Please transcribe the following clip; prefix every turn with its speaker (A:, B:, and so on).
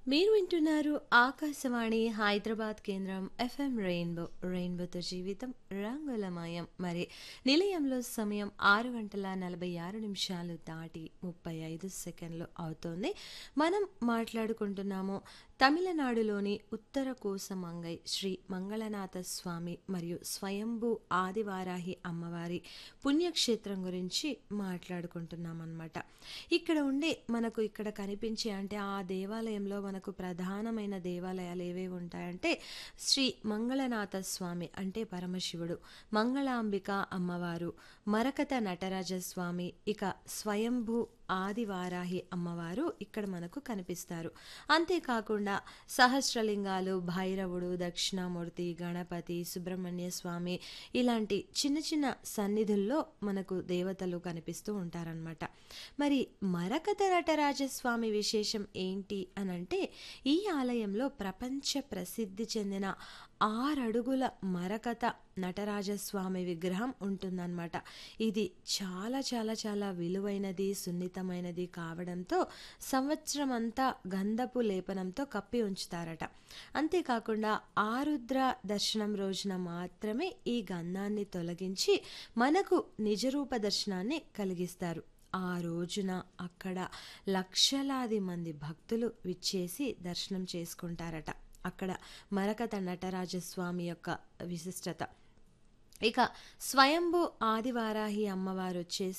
A: మీరు వింటున్నారు ఆకాశవాణి హైదరాబాద్ కేంద్రం ఎఫ్ఎం రెయిన్బో రెయిన్బోతో జీవితం రంగులమయం మరి నిలయంలో సమయం ఆరు గంటల నలభై ఆరు నిమిషాలు దాటి ముప్పై ఐదు సెకండ్లు అవుతోంది మనం మాట్లాడుకుంటున్నాము తమిళనాడులోని ఉత్తర కోసమంగై శ్రీ మంగళనాథ స్వామి మరియు స్వయంభూ ఆదివారాహి అమ్మవారి పుణ్యక్షేత్రం గురించి మాట్లాడుకుంటున్నాం అనమాట ఇక్కడ ఉండే మనకు ఇక్కడ కనిపించే అంటే ఆ దేవాలయంలో మనకు ప్రధానమైన దేవాలయాలు ఏవేవి ఉంటాయంటే శ్రీ మంగళనాథ స్వామి అంటే పరమశివుడు మంగళాంబిక అమ్మవారు మరకత నటరాజ స్వామి ఇక స్వయంభూ ఆదివారాహి అమ్మవారు ఇక్కడ మనకు కనిపిస్తారు అంతేకాకుండా సహస్రలింగాలు భైరవుడు దక్షిణామూర్తి గణపతి సుబ్రహ్మణ్య స్వామి ఇలాంటి చిన్న చిన్న సన్నిధుల్లో మనకు దేవతలు కనిపిస్తూ ఉంటారనమాట మరి మరకత నటరాజస్వామి విశేషం ఏంటి అని అంటే ఈ ఆలయంలో ప్రపంచ ప్రసిద్ధి చెందిన ఆరడుగుల మరకత నటరాజస్వామి విగ్రహం ఉంటుందన్నమాట ఇది చాలా చాలా చాలా విలువైనది సున్నితమైనది కావడంతో సంవత్సరం అంతా గంధపు లేపనంతో కప్పి ఉంచుతారట అంతేకాకుండా ఆరుద్ర దర్శనం రోజున మాత్రమే ఈ గంధాన్ని తొలగించి మనకు నిజరూప దర్శనాన్ని కలిగిస్తారు ఆ రోజున అక్కడ లక్షలాది మంది భక్తులు విచ్చేసి దర్శనం చేసుకుంటారట అక్కడ మరకత నటరాజస్వామి యొక్క విశిష్టత ఇక స్వయంభూ ఆదివారాహి అమ్మవారు వచ్చేసి